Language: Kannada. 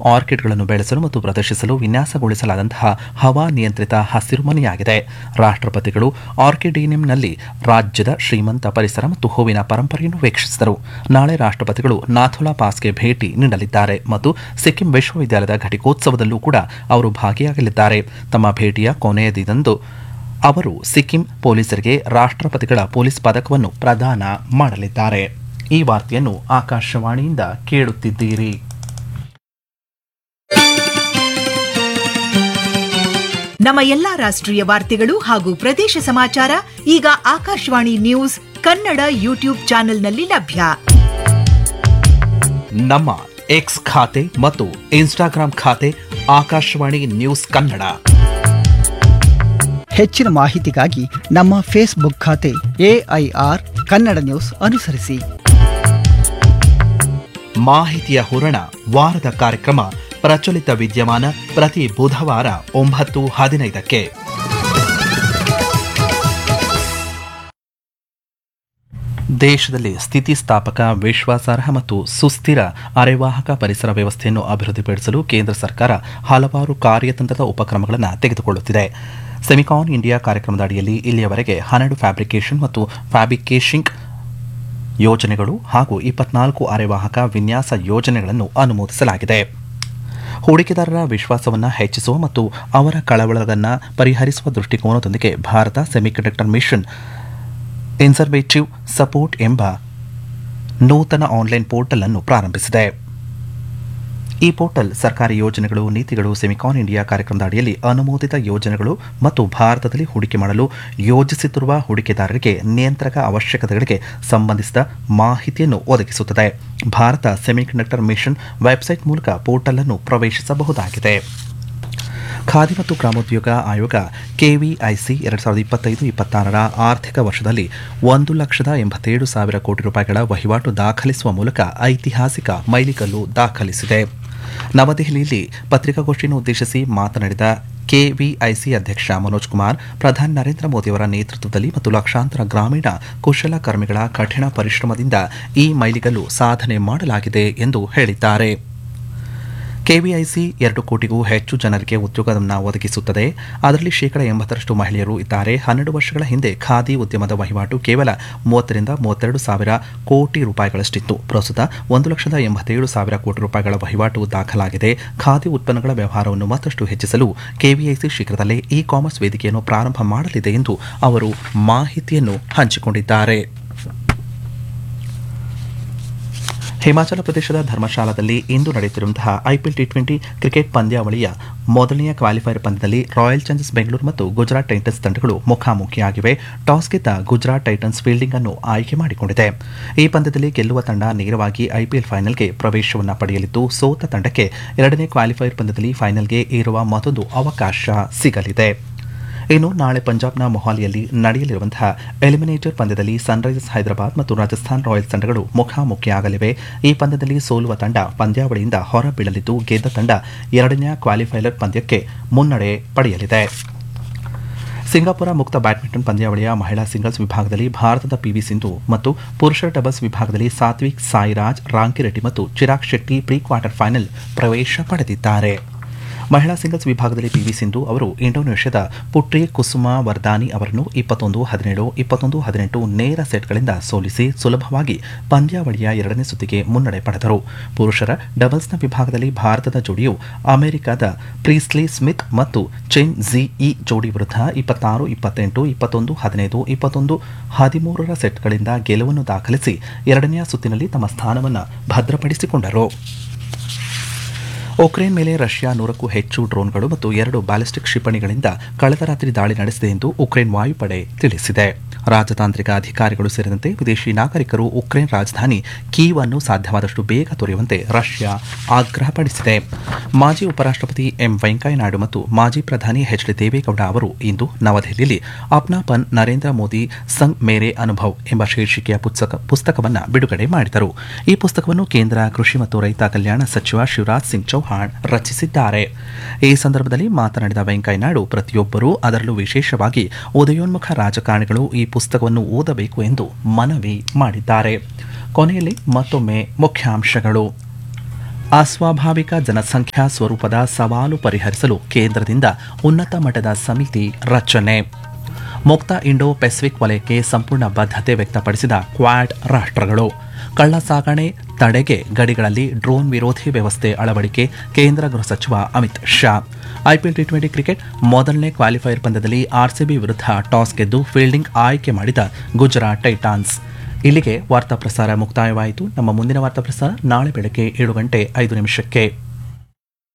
ಆರ್ಕಿಡ್ಗಳನ್ನು ಬೆಳೆಸಲು ಮತ್ತು ಪ್ರದರ್ಶಿಸಲು ವಿನ್ಯಾಸಗೊಳಿಸಲಾದಂತಹ ಹವಾ ನಿಯಂತ್ರಿತ ಹಸಿರುಮನೆಯಾಗಿದೆ ರಾಷ್ಟ್ರಪತಿಗಳು ಆರ್ಕಿಡೇನಿಯಂನಲ್ಲಿ ರಾಜ್ಯದ ಶ್ರೀಮಂತ ಪರಿಸರ ಮತ್ತು ಹೂವಿನ ಪರಂಪರೆಯನ್ನು ವೀಕ್ಷಿಸಿದರು ನಾಳೆ ರಾಷ್ಟ್ರಪತಿಗಳು ನಾಥುಲಾ ಪಾಸ್ಗೆ ಭೇಟಿ ನೀಡಲಿದ್ದಾರೆ ಮತ್ತು ಸಿಕ್ಕಿಂ ವಿಶ್ವವಿದ್ಯಾಲಯದ ಘಟಿಕೋತ್ಸವದಲ್ಲೂ ಕೂಡ ಅವರು ಭಾಗಿಯಾಗಲಿದ್ದಾರೆ ತಮ್ಮ ಭೇಟಿಯ ಕೊನೆಯ ದಿನದಂದು ಅವರು ಸಿಕ್ಕಿಂ ಪೊಲೀಸರಿಗೆ ರಾಷ್ಟ್ರಪತಿಗಳ ಪೊಲೀಸ್ ಪದಕವನ್ನು ಪ್ರದಾನ ಮಾಡಲಿದ್ದಾರೆ ಈ ವಾರ್ತೆಯನ್ನು ಆಕಾಶವಾಣಿಯಿಂದ ಕೇಳುತ್ತಿದ್ದೀರಿ ನಮ್ಮ ಎಲ್ಲಾ ರಾಷ್ಟ್ರೀಯ ವಾರ್ತೆಗಳು ಹಾಗೂ ಪ್ರದೇಶ ಸಮಾಚಾರ ಈಗ ಆಕಾಶವಾಣಿ ನ್ಯೂಸ್ ಕನ್ನಡ ಯೂಟ್ಯೂಬ್ ಚಾನೆಲ್ನಲ್ಲಿ ಲಭ್ಯ ನಮ್ಮ ಎಕ್ಸ್ ಖಾತೆ ಮತ್ತು ಇನ್ಸ್ಟಾಗ್ರಾಂ ಖಾತೆ ಆಕಾಶವಾಣಿ ನ್ಯೂಸ್ ಕನ್ನಡ ಹೆಚ್ಚಿನ ಮಾಹಿತಿಗಾಗಿ ನಮ್ಮ ಫೇಸ್ಬುಕ್ ಖಾತೆ ಎಐಆರ್ ಕನ್ನಡ ನ್ಯೂಸ್ ಅನುಸರಿಸಿ ಮಾಹಿತಿಯ ಹೂರಣ ವಾರದ ಕಾರ್ಯಕ್ರಮ ಪ್ರಚಲಿತ ವಿದ್ಯಮಾನ ಪ್ರತಿ ಬುಧವಾರ ಒಂಬತ್ತು ಹದಿನೈದಕ್ಕೆ ದೇಶದಲ್ಲಿ ಸ್ಥಿತಿಸ್ಥಾಪಕ ವಿಶ್ವಾಸಾರ್ಹ ಮತ್ತು ಸುಸ್ಥಿರ ಅರೆವಾಹಕ ಪರಿಸರ ವ್ಯವಸ್ಥೆಯನ್ನು ಅಭಿವೃದ್ಧಿಪಡಿಸಲು ಕೇಂದ್ರ ಸರ್ಕಾರ ಹಲವಾರು ಕಾರ್ಯತಂತ್ರದ ಉಪಕ್ರಮಗಳನ್ನು ತೆಗೆದುಕೊಳ್ಳುತ್ತಿದೆ ಸೆಮಿಕಾನ್ ಇಂಡಿಯಾ ಕಾರ್ಯಕ್ರಮದ ಅಡಿಯಲ್ಲಿ ಇಲ್ಲಿಯವರೆಗೆ ಹನ್ನೆರಡು ಫ್ಯಾಬ್ರಿಕೇಷನ್ ಮತ್ತು ಫ್ಯಾಬ್ರಿಕೇಶಿಂಗ್ ಯೋಜನೆಗಳು ಹಾಗೂ ಇಪ್ಪತ್ನಾಲ್ಕು ಅರೆವಾಹಕ ವಿನ್ಯಾಸ ಯೋಜನೆಗಳನ್ನು ಅನುಮೋದಿಸಲಾಗಿದೆ ಹೂಡಿಕೆದಾರರ ವಿಶ್ವಾಸವನ್ನು ಹೆಚ್ಚಿಸುವ ಮತ್ತು ಅವರ ಕಳವಳಗಳನ್ನು ಪರಿಹರಿಸುವ ದೃಷ್ಟಿಕೋನದೊಂದಿಗೆ ಭಾರತ ಸೆಮಿಕಂಡಕ್ಟರ್ ಮಿಷನ್ ಇನ್ಸರ್ವೇಟಿವ್ ಸಪೋರ್ಟ್ ಎಂಬ ನೂತನ ಆನ್ಲೈನ್ ಪೋರ್ಟಲ್ ಅನ್ನು ಪ್ರಾರಂಭಿಸಿದೆ ಈ ಪೋರ್ಟಲ್ ಸರ್ಕಾರಿ ಯೋಜನೆಗಳು ನೀತಿಗಳು ಸೆಮಿಕಾನ್ ಇಂಡಿಯಾ ಕಾರ್ಯಕ್ರಮದ ಅಡಿಯಲ್ಲಿ ಅನುಮೋದಿತ ಯೋಜನೆಗಳು ಮತ್ತು ಭಾರತದಲ್ಲಿ ಹೂಡಿಕೆ ಮಾಡಲು ಯೋಜಿಸುತ್ತಿರುವ ಹೂಡಿಕೆದಾರರಿಗೆ ನಿಯಂತ್ರಕ ಅವಶ್ಯಕತೆಗಳಿಗೆ ಸಂಬಂಧಿಸಿದ ಮಾಹಿತಿಯನ್ನು ಒದಗಿಸುತ್ತದೆ ಭಾರತ ಸೆಮಿಕಂಡಕ್ಟರ್ ಮಿಷನ್ ವೆಬ್ಸೈಟ್ ಮೂಲಕ ಪೋರ್ಟಲ್ ಅನ್ನು ಪ್ರವೇಶಿಸಬಹುದಾಗಿದೆ ಖಾದಿ ಮತ್ತು ಗ್ರಾಮೋದ್ಯೋಗ ಆಯೋಗ ಕೆವಿಐಸಿ ಎರಡು ಸಾವಿರದ ಇಪ್ಪತ್ತೈದು ಇಪ್ಪತ್ತಾರರ ಆರ್ಥಿಕ ವರ್ಷದಲ್ಲಿ ಒಂದು ಲಕ್ಷದ ಎಂಬತ್ತೇಳು ಸಾವಿರ ಕೋಟಿ ರೂಪಾಯಿಗಳ ವಹಿವಾಟು ದಾಖಲಿಸುವ ಮೂಲಕ ಐತಿಹಾಸಿಕ ಮೈಲಿಗಲ್ಲು ದಾಖಲಿಸಿದೆ ನವದೆಹಲಿಯಲ್ಲಿ ಪತ್ರಿಕಾಗೋಷ್ಠಿಯನ್ನು ಉದ್ದೇಶಿಸಿ ಮಾತನಾಡಿದ ಕೆವಿಐಸಿ ಅಧ್ಯಕ್ಷ ಮನೋಜ್ ಕುಮಾರ್ ಪ್ರಧಾನಿ ನರೇಂದ್ರ ಮೋದಿಯವರ ನೇತೃತ್ವದಲ್ಲಿ ಮತ್ತು ಲಕ್ಷಾಂತರ ಗ್ರಾಮೀಣ ಕುಶಲಕರ್ಮಿಗಳ ಕಠಿಣ ಪರಿಶ್ರಮದಿಂದ ಈ ಮೈಲಿಗಲ್ಲು ಸಾಧನೆ ಮಾಡಲಾಗಿದೆ ಎಂದು ಹೇಳಿದ್ದಾರೆ ಕೆವಿಐಸಿ ಎರಡು ಕೋಟಿಗೂ ಹೆಚ್ಚು ಜನರಿಗೆ ಉದ್ಯೋಗವನ್ನು ಒದಗಿಸುತ್ತದೆ ಅದರಲ್ಲಿ ಶೇಕಡ ಎಂಬತ್ತರಷ್ಟು ಮಹಿಳೆಯರು ಇದ್ದಾರೆ ಹನ್ನೆರಡು ವರ್ಷಗಳ ಹಿಂದೆ ಖಾದಿ ಉದ್ಯಮದ ವಹಿವಾಟು ಕೇವಲ ಮೂವತ್ತರಿಂದ ಮೂವತ್ತೆರಡು ಸಾವಿರ ಕೋಟಿ ರೂಪಾಯಿಗಳಷ್ಟಿತ್ತು ಪ್ರಸ್ತುತ ಒಂದು ಲಕ್ಷದ ಎಂಬತ್ತೇಳು ಸಾವಿರ ಕೋಟಿ ರೂಪಾಯಿಗಳ ವಹಿವಾಟು ದಾಖಲಾಗಿದೆ ಖಾದಿ ಉತ್ಪನ್ನಗಳ ವ್ಯವಹಾರವನ್ನು ಮತ್ತಷ್ಟು ಹೆಚ್ಚಿಸಲು ಕೆವಿಐಸಿ ಶೀಘ್ರದಲ್ಲೇ ಇ ಕಾಮರ್ಸ್ ವೇದಿಕೆಯನ್ನು ಪ್ರಾರಂಭ ಮಾಡಲಿದೆ ಎಂದು ಅವರು ಮಾಹಿತಿಯನ್ನು ಹಂಚಿಕೊಂಡಿದ್ದಾರೆ ಹಿಮಾಚಲ ಪ್ರದೇಶದ ಧರ್ಮಶಾಲಾದಲ್ಲಿ ಇಂದು ನಡೆಯುತ್ತಿರುವಂತಹ ಐಪಿಎಲ್ ಟಿ ಟ್ವೆಂಟಿ ಕ್ರಿಕೆಟ್ ಪಂದ್ಯಾವಳಿಯ ಮೊದಲನೆಯ ಕ್ವಾಲಿಫೈಯರ್ ಪಂದ್ಯದಲ್ಲಿ ರಾಯಲ್ ಚಾಲೆಂಜರ್ಸ್ ಬೆಂಗಳೂರು ಮತ್ತು ಗುಜರಾತ್ ಟೈಟನ್ಸ್ ತಂಡಗಳು ಮುಖಾಮುಖಿಯಾಗಿವೆ ಟಾಸ್ ಗೆದ್ದ ಗುಜರಾತ್ ಟೈಟನ್ಸ್ ಫೀಲ್ಡಿಂಗ್ ಅನ್ನು ಆಯ್ಕೆ ಮಾಡಿಕೊಂಡಿದೆ ಈ ಪಂದ್ಯದಲ್ಲಿ ಗೆಲ್ಲುವ ತಂಡ ನೇರವಾಗಿ ಐಪಿಎಲ್ ಫೈನಲ್ಗೆ ಪ್ರವೇಶವನ್ನು ಪಡೆಯಲಿದ್ದು ಸೋತ ತಂಡಕ್ಕೆ ಎರಡನೇ ಕ್ವಾಲಿಫೈಯರ್ ಪಂದ್ಯದಲ್ಲಿ ಫೈನಲ್ಗೆ ಏರುವ ಮತ್ತೊಂದು ಅವಕಾಶ ಸಿಗಲಿದೆ ಇನ್ನು ನಾಳೆ ಪಂಜಾಬ್ನ ಮೊಹಾಲಿಯಲ್ಲಿ ನಡೆಯಲಿರುವಂತಹ ಎಲಿಮಿನೇಟರ್ ಪಂದ್ಯದಲ್ಲಿ ಸನ್ರೈಸರ್ಸ್ ಹೈದರಾಬಾದ್ ಮತ್ತು ರಾಜಸ್ಥಾನ್ ರಾಯಲ್ಸ್ ತಂಡಗಳು ಮುಖಾಮುಖಿಯಾಗಲಿವೆ ಈ ಪಂದ್ಯದಲ್ಲಿ ಸೋಲುವ ತಂಡ ಪಂದ್ಯಾವಳಿಯಿಂದ ಹೊರಬೀಳಲಿದ್ದು ಗೆದ್ದ ತಂಡ ಎರಡನೇ ಕ್ವಾಲಿಫೈಯರ್ ಪಂದ್ಯಕ್ಕೆ ಮುನ್ನಡೆ ಪಡೆಯಲಿದೆ ಸಿಂಗಾಪುರ ಮುಕ್ತ ಬ್ಯಾಡ್ಮಿಂಟನ್ ಪಂದ್ಯಾವಳಿಯ ಮಹಿಳಾ ಸಿಂಗಲ್ಸ್ ವಿಭಾಗದಲ್ಲಿ ಭಾರತದ ಪಿವಿ ಸಿಂಧು ಮತ್ತು ಪುರುಷರ ಡಬಲ್ಸ್ ವಿಭಾಗದಲ್ಲಿ ಸಾತ್ವಿಕ್ ಸಾಯಿರಾಜ್ ರಾಂಕಿರೆಡ್ಡಿ ಮತ್ತು Chirag Shetty pre quarter final ಪ್ರವೇಶ ಪಡೆದಿದ್ದಾರೆ ಮಹಿಳಾ ಸಿಂಗಲ್ಸ್ ವಿಭಾಗದಲ್ಲಿ ಪಿವಿ ಸಿಂಧು ಅವರು ಇಂಡೋನೇಷ್ಯಾದ ಪುಟ್ರಿ ಕುಸುಮಾ ವರ್ದಾನಿ ಅವರನ್ನು ಇಪ್ಪತ್ತೊಂದು ಹದಿನೇಳು ಇಪ್ಪತ್ತೊಂದು ಹದಿನೆಂಟು ನೇರ ಸೆಟ್ಗಳಿಂದ ಸೋಲಿಸಿ ಸುಲಭವಾಗಿ ಪಂದ್ಯಾವಳಿಯ ಎರಡನೇ ಸುತ್ತಿಗೆ ಮುನ್ನಡೆ ಪಡೆದರು ಪುರುಷರ ಡಬಲ್ಸ್ನ ವಿಭಾಗದಲ್ಲಿ ಭಾರತದ ಜೋಡಿಯು ಅಮೆರಿಕದ ಪ್ರೀಸ್ಲಿ ಸ್ಮಿತ್ ಮತ್ತು ಚೆನ್ ಜಿ ಇ ಜೋಡಿ ವಿರುದ್ಧ ಇಪ್ಪತ್ತಾರು ಇಪ್ಪತ್ತೆಂಟು ಇಪ್ಪತ್ತೊಂದು ಹದಿನೈದು ಇಪ್ಪತ್ತೊಂದು ಹದಿಮೂರರ ಸೆಟ್ಗಳಿಂದ ಗೆಲುವನ್ನು ದಾಖಲಿಸಿ ಎರಡನೆಯ ಸುತ್ತಿನಲ್ಲಿ ತಮ್ಮ ಸ್ಥಾನವನ್ನು ಭದ್ರಪಡಿಸಿಕೊಂಡರು ಉಕ್ರೇನ್ ಮೇಲೆ ರಷ್ಯಾ ನೂರಕ್ಕೂ ಹೆಚ್ಚು ಡ್ರೋನ್ಗಳು ಮತ್ತು ಎರಡು ಬ್ಯಾಲಿಸ್ಟಿಕ್ ಕ್ಷಿಪಣಿಗಳಿಂದ ಕಳೆದ ರಾತ್ರಿ ದಾಳಿ ನಡೆಸಿದೆ ಎಂದು ಉಕ್ರೇನ್ ವಾಯುಪಡೆ ತಿಳಿಸಿದೆ ರಾಜತಾಂತ್ರಿಕ ಅಧಿಕಾರಿಗಳು ಸೇರಿದಂತೆ ವಿದೇಶಿ ನಾಗರಿಕರು ಉಕ್ರೇನ್ ರಾಜಧಾನಿ ಕೀವ್ ಅನ್ನು ಸಾಧ್ಯವಾದಷ್ಟು ಬೇಗ ತೊರೆಯುವಂತೆ ರಷ್ಯಾ ಆಗ್ರಹಪಡಿಸಿದೆ ಮಾಜಿ ಉಪರಾಷ್ಟಪತಿ ಎಂ ವೆಂಕಯ್ಯನಾಯ್ಡು ಮತ್ತು ಮಾಜಿ ಪ್ರಧಾನಿ ಎಚ್ ಡಿ ದೇವೇಗೌಡ ಅವರು ಇಂದು ನವದೆಹಲಿಯಲ್ಲಿ ಅಪ್ನಾಪನ್ ನರೇಂದ್ರ ಮೋದಿ ಸಂಗ್ ಮೇರೆ ಅನುಭವ್ ಎಂಬ ಶೀರ್ಷಿಕೆಯ ಪುಸ್ತಕ ಪುಸ್ತಕವನ್ನು ಬಿಡುಗಡೆ ಮಾಡಿದರು ಈ ಪುಸ್ತಕವನ್ನು ಕೇಂದ್ರ ಕೃಷಿ ಮತ್ತು ರೈತ ಕಲ್ಯಾಣ ಸಚಿವ ಶಿವರಾಜ್ ಸಿಂಗ್ ಚೌಹಾಣ್ ರಚಿಸಿದ್ದಾರೆ ಈ ಸಂದರ್ಭದಲ್ಲಿ ಮಾತನಾಡಿದ ವೆಂಕಯ್ಯನಾಯ್ಡು ಪ್ರತಿಯೊಬ್ಬರೂ ಅದರಲ್ಲೂ ವಿಶೇಷವಾಗಿ ಉದಯೋನ್ಮುಖ ರಾಜಕಾರಣಿಗಳು ಈ ಪುಸ್ತಕವನ್ನು ಓದಬೇಕು ಎಂದು ಮನವಿ ಮಾಡಿದ್ದಾರೆ ಕೊನೆಯಲ್ಲಿ ಮತ್ತೊಮ್ಮೆ ಮುಖ್ಯಾಂಶಗಳು ಅಸ್ವಾಭಾವಿಕ ಜನಸಂಖ್ಯಾ ಸ್ವರೂಪದ ಸವಾಲು ಪರಿಹರಿಸಲು ಕೇಂದ್ರದಿಂದ ಉನ್ನತ ಮಟ್ಟದ ಸಮಿತಿ ರಚನೆ ಮುಕ್ತ ಇಂಡೋ ಪೆಸಿಫಿಕ್ ವಲಯಕ್ಕೆ ಸಂಪೂರ್ಣ ಬದ್ಧತೆ ವ್ಯಕ್ತಪಡಿಸಿದ ಕ್ವಾಡ್ ರಾಷ್ಟ್ರಗಳು ಕಳ್ಳ ಸಾಗಣೆ ತಡೆಗೆ ಗಡಿಗಳಲ್ಲಿ ಡ್ರೋನ್ ವಿರೋಧಿ ವ್ಯವಸ್ಥೆ ಅಳವಡಿಕೆ ಕೇಂದ್ರ ಗೃಹ ಸಚಿವ Amit Shah IPL T twenty cricket ಮೊದಲನೇ ಕ್ವಾಲಿಫೈಯರ್ ಪಂದ್ಯದಲ್ಲಿ ಆರ್ಸಿಬಿ ವಿರುದ್ಧ ಟಾಸ್ ಗೆದ್ದು ಫೀಲ್ಡಿಂಗ್ ಆಯ್ಕೆ ಮಾಡಿದ ಗುಜರಾತ್ ಟೈಟಾನ್ಸ್ ಇಲ್ಲಿಗೆ ವಾರ್ತಾ ಪ್ರಸಾರ ಮುಕ್ತಾಯವಾಯಿತು ನಮ್ಮ ಮುಂದಿನ ವಾರ್ತಾ ಪ್ರಸಾರ ನಾಳೆ ಬೆಳಗ್ಗೆ ಏಳು ಗಂಟೆ ಐದು ನಿಮಿಷಕ್ಕೆ